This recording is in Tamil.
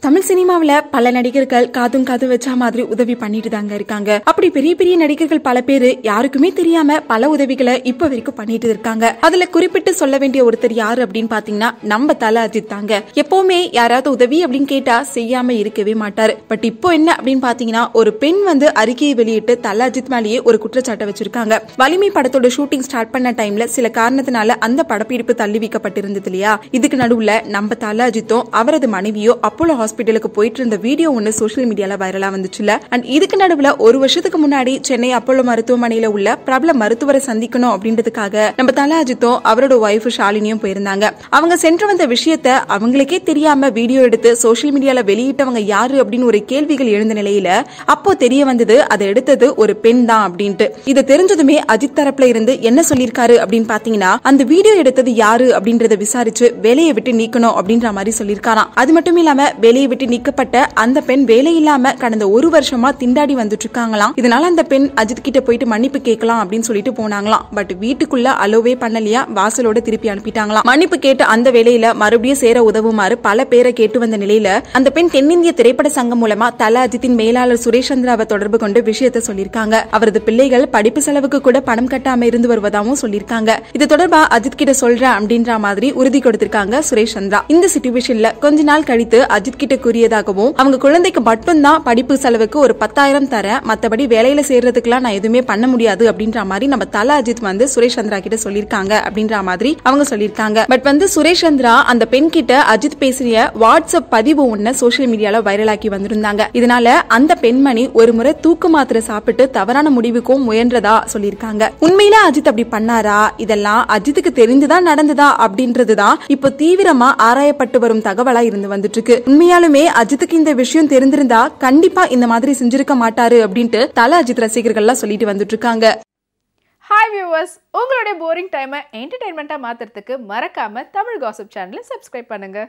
தமிழ் சினிமாவுல பல நடிகர்கள் காதும் காது வச்சா மாதிரி உதவி பண்ணிட்டு தாங்க இருக்காங்க அப்படி பெரிய பெரிய நடிகர்கள் பல பேரு யாருக்குமே தெரியாம பல உதவிகளை இப்ப வரைக்கும் பண்ணிட்டு இருக்காங்க அதுல குறிப்பிட்டு சொல்ல வேண்டிய ஒருத்தர் யாரு அப்படின்னு பாத்தீங்கன்னா நம்ம தல அஜித் தாங்க எப்பவுமே யாராவது உதவி அப்படின்னு கேட்டா செய்யாம இருக்கவே மாட்டாரு பட் இப்போ என்ன அப்படின்னு பாத்தீங்கன்னா ஒரு பெண் வந்து அறிக்கையை வெளியிட்டு தல அஜித் மேலேயே ஒரு குற்றச்சாட்டை வச்சிருக்காங்க வலிமை படத்தோட ஷூட்டிங் ஸ்டார்ட் பண்ண டைம்ல சில காரணத்தினால அந்த படப்பிடிப்பு தள்ளி வைக்கப்பட்டிருந்தது இல்லையா இதுக்கு நடுவுல நம்ம தல அஜித்தும் அவரது மனைவியோ அப்போலோ ஹாஸ்பிட்டலுக்கு போயிட்டு இருந்த வீடியோ ஒன்னு சோஷியல் மீடியால வைரலா வந்துச்சுல அண்ட் இதுக்கு நடுவுல ஒரு வருஷத்துக்கு முன்னாடி சென்னை அப்போலோ மருத்துவமனையில உள்ள பிரபல மருத்துவரை சந்திக்கணும் அப்படின்றதுக்காக நம்ம தல அஜித்தும் அவரோட ஒய்ஃப் ஷாலினியும் போயிருந்தாங்க அவங்க சென்று வந்த விஷயத்த அவங்களுக்கே தெரியாம வீடியோ எடுத்து சோஷியல் மீடியால வெளியிட்டவங்க யாரு அப்படின்னு ஒரு கேள்விகள் எழுந்த நிலையில அப்போ தெரிய வந்தது அதை எடுத்தது ஒரு பெண் தான் அப்படின்ட்டு இது தெரிஞ்சதுமே அஜித் தரப்புல இருந்து என்ன சொல்லியிருக்காரு அப்படின்னு பாத்தீங்கன்னா அந்த வீடியோ எடுத்தது யாரு அப்படின்றத விசாரிச்சு வேலையை விட்டு நீக்கணும் அப்படின்ற மாதிரி சொல்லியிருக்காராம் அது மட்டும் இல்லாம வேலையை விட்டு நீக்கப்பட்ட அந்த பெண் வேலை இல்லாம கடந்த ஒரு வருஷமா திண்டாடி வந்துட்டு இருக்காங்களாம் இதனால அந்த பெண் அஜித் கிட்ட போயிட்டு மன்னிப்பு கேட்கலாம் அப்படின்னு சொல்லிட்டு போனாங்களாம் பட் வீட்டுக்குள்ள அலோவே பண்ணலையா வாசலோட திருப்பி அனுப்பிட்டாங்களாம் மன்னிப்பு கேட்டு அந்த வேலையில மறுபடியும் சேர உதவுமாறு பல பேரை கேட்டு வந்த நிலையில அந்த பெண் தென்னிந்திய திரைப்பட சங்கம் மூலமா தல அஜித்தின் மேலாளர் சுரேஷ் சந்திராவை தொடர்பு கொண்டு விஷயத்த சொல்லியிருக்காங்க அவரது பிள்ளைகள் படிப்பு செலவுக்கு கூட பணம் கட்டாம இருந்து வருவதாகவும் சொல்லியிருக்காங்க இது தொடர்பா அஜித் கிட்ட சொல்றேன் அப்படின்ற மாதிரி உறுதி கொடுத்திருக்காங்க சுரேஷ் சந்திரா இந்த சிச்சுவேஷன்ல கொஞ்ச நாள் கழித்து அஜித் கிட்ட கூறியதாகவும் அவங்க குழந்தைக்கு மட்டும்தான் படிப்பு செலவுக்கு ஒரு பத்தாயிரம் தரேன் மத்தபடி வேலையில சேர்றதுக்குலாம் நான் எதுவுமே பண்ண முடியாது அப்படின்ற மாதிரி நம்ம தல அஜித் வந்து சுரேஷ் சந்திரா கிட்ட சொல்லியிருக்காங்க அப்படின்ற மாதிரி அவங்க சொல்லியிருக்காங்க பட் வந்து சுரேஷ் சந்திரா அந்த பெண் கிட்ட அஜித் பேசிய வாட்ஸ்அப் பதிவு ஒண்ணு சோசியல் மீடியால வைரலாக்கி வந்திருந்தாங்க இதனால அந்த பெண்மணி ஒரு முறை தூக்கு மாத்திரை சாப்பிட்டு தவறான முடிவுக்கும் முயன்றதா சொல்லியிருக்காங்க உண்மையில அஜித் அப்படி பண்ணாரா இதெல்லாம் அஜித்துக்கு தெரிந்துதான் நடந்ததா அப்படின்றதுதான் இப்போ தீவிரமா ஆராயப்பட்டு வரும் தகவலா இருந்து வந்துட்டு இருக்கு உண்மையாலுமே அஜித்துக்கு இந்த விஷயம் தெரிந்திருந்தா கண்டிப்பா இந்த மாதிரி செஞ்சிருக்க மாட்டாரு அப்படின்ட்டு தல அஜித் ரசிகர்கள்லாம் சொல்லிட்டு வந்துட்டு இருக்காங்க ஹாய் வியூவர்ஸ் உங்களுடைய போரிங் டைமை என்டர்டைன்மெண்ட்டாக மாற்றுறதுக்கு மறக்காமல் தமிழ் காசிப் சேனலை சப்ஸ்கிரைப் பண்ணுங்கள்